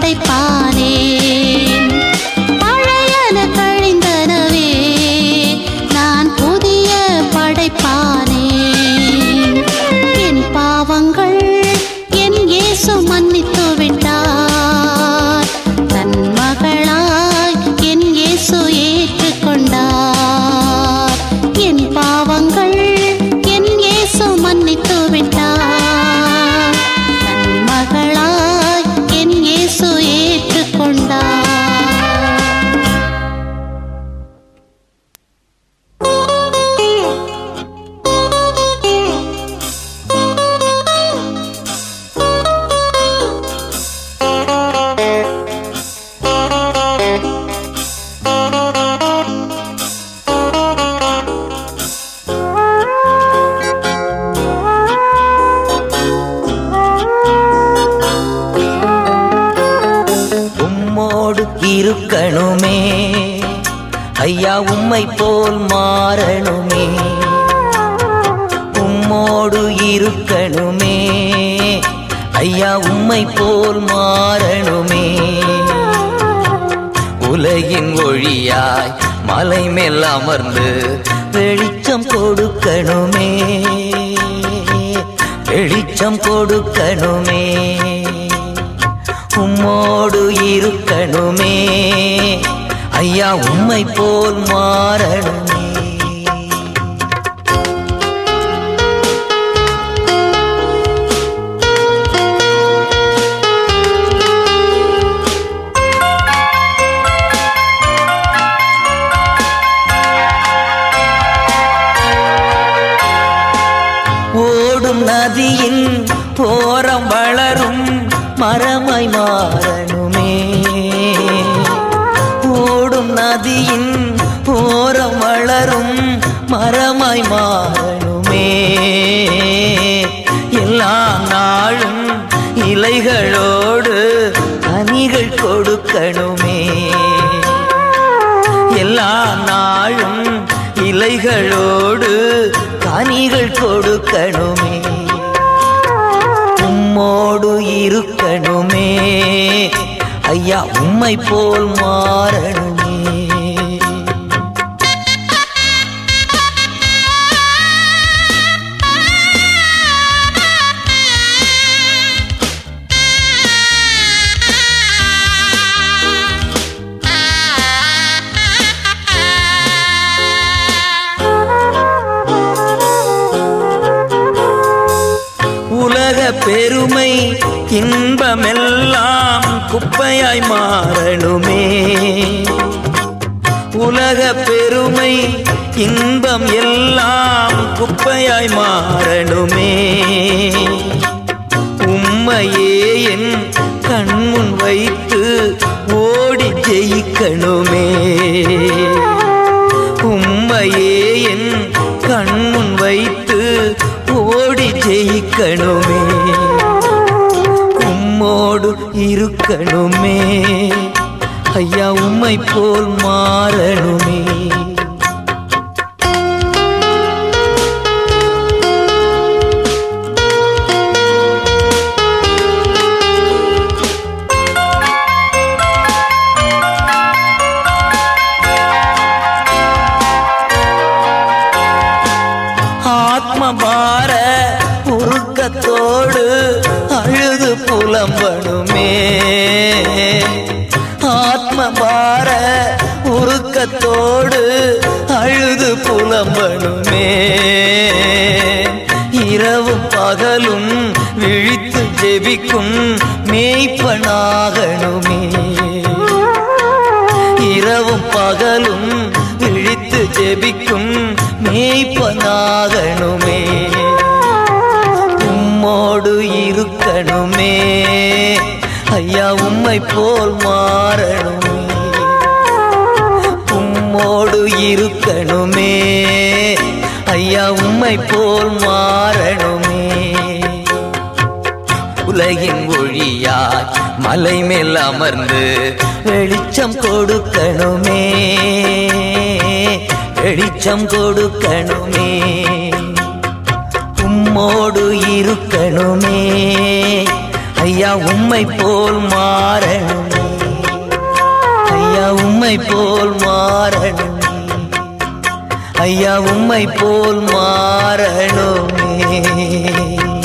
படைப்பானேன் பழையன கழிந்தனவே நான் புதிய படைப்பானேன் என் பாவங்கள் என் இயேசு மன்னித்து விட்டார் தன் மகளாய் என் இயேசு ஏற்றுக்கொண்டார் என் பாவங்கள் என் இயேசு மன்னித்து விட்டார் தன் மகளாய் என் இயேசு ஏற்றுக்கொண்டார் உம்மோடு இருக்கணுமே ஐயா உம்மை போல் மாறணுமே உம்மோடு இருக்கணுமே ஐயா உம்மை போல் மாறணுமே உலகின் ஒளியாய் மலை மேல் அமர்ந்து வெளிச்சம் கொடுக்கணுமே வெளிச்சம் கொடுக்கணுமே உம்மோடு இருக்கணுமே ஐயா உம்மை போல் மாறணுமே ஓடும் நதியின் ஓரம் வளரும் மரமாய் மாறணுமே ஓடும் நதியின் ஓரம் வளரும் மரமாய் மாறணுமே எல்லா நாளும் இலைகளோடு கனிகள் கொடுக்கணுமே எல்லா நாளும் இலைகளோடு கனிகள் கொடுக்கணுமே உம்மோடு இருக்கணுமே ஐயா உம்மை போல் மாறணுமே உலக பெருமை இன்பமெல்லாம் குப்பையாய் மாறணுமே உலக பெருமை இன்பம் எல்லாம் குப்பையாய் மாறணுமே உம்மையே என் கண்முன் வைத்து ஓடி ஜெயிக்கணுமே உம்மையே என் கண்முன் வைத்து ஓடி ஜெயிக்கணுமே உம்மோடு இருக்கணுமே ஐயா உம்மை போல் மாறணுமே ஆத்ம பார உருக்கத்தோடு அழுது புலம்பணுமே ஆத்ம பார உருக்கத்தோடு அழுது புலம்பணுமே இரவும் பகலும் விழித்து ஜெபிக்கும் மேய்ப்பனாகணுமே இரவும் பகலும் விழித்து ஜெபிக்கும் மேய்ப்பனாகணுமே உம்மோடு இருக்கணுமே ஐயா உம்மை போல் மாறணுமே உம்மோடு இருக்கணுமே ஐயா உம்மை போல் மாறணுமே உலகின் ஒளியாய் மலை மேல் அமர்ந்து வெளிச்சம் கொடுக்கணுமே வெளிச்சம் கொடுக்கணுமே உம்மோடு இருக்கணுமே ஐயா உம்மை போல் மாறணுமே ஐயா உம்மை போல் மாறணுமே ஐயா உம்மை போல் மாறணுமே